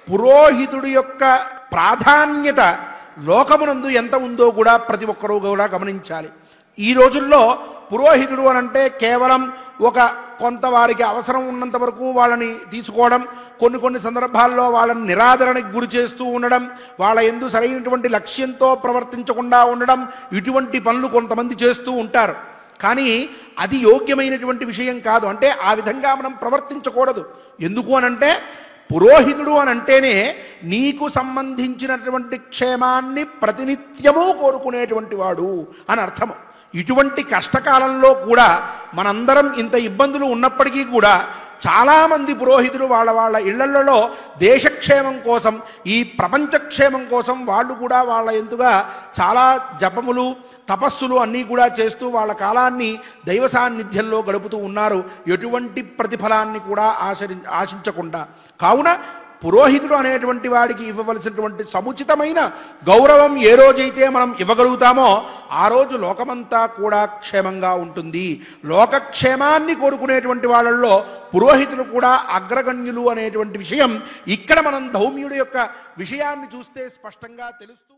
పురోహితుడి యొక్క ప్రాధాన్యత లోకమునందు ఎంత ఉందో కూడా ప్రతి ఒక్కరూ కూడా గమనించాలి ఈ రోజుల్లో పురోహితుడు అని అంటే కేవలం ఒక కొంత వారికి అవసరం ఉన్నంత వరకు వాళ్ళని తీసుకోవడం కొన్ని కొన్ని సందర్భాల్లో వాళ్ళని నిరాదరణకు గురి చేస్తూ ఉండడం వాళ్ళ ఎందు సరైనటువంటి లక్ష్యంతో ప్రవర్తించకుండా ఉండడం ఇటువంటి పనులు కొంతమంది చేస్తూ ఉంటారు కానీ అది యోగ్యమైనటువంటి విషయం కాదు అంటే ఆ విధంగా మనం ప్రవర్తించకూడదు ఎందుకు అనంటే పురోహితుడు అని అంటేనే నీకు సంబంధించినటువంటి క్షేమాన్ని ప్రతినిత్యము కోరుకునేటువంటి వాడు అని అర్థము ఇటువంటి కష్టకాలంలో కూడా మనందరం ఇంత ఇబ్బందులు ఉన్నప్పటికీ కూడా చాలామంది పురోహితులు వాళ్ళ వాళ్ళ ఇళ్లలలో దేశక్షేమం కోసం ఈ ప్రపంచక్షేమం కోసం వాళ్ళు కూడా వాళ్ళ ఎందుగా చాలా జపములు తపస్సులు అన్నీ కూడా చేస్తూ వాళ్ళ కాలాన్ని దైవ సాన్నిధ్యంలో గడుపుతూ ఉన్నారు ఎటువంటి ప్రతిఫలాన్ని కూడా ఆశరి ఆశించకుండా కావున పురోహితుడు అనేటువంటి వాడికి ఇవ్వవలసినటువంటి సముచితమైన గౌరవం ఏ రోజైతే మనం ఇవ్వగలుగుతామో ఆ రోజు లోకమంతా కూడా క్షేమంగా ఉంటుంది లోకక్షేమాన్ని కోరుకునేటువంటి వాళ్ళల్లో పురోహితులు కూడా అగ్రగణ్యులు అనేటువంటి విషయం ఇక్కడ మనం ధౌమ్యుడి యొక్క విషయాన్ని చూస్తే స్పష్టంగా తెలుస్తూ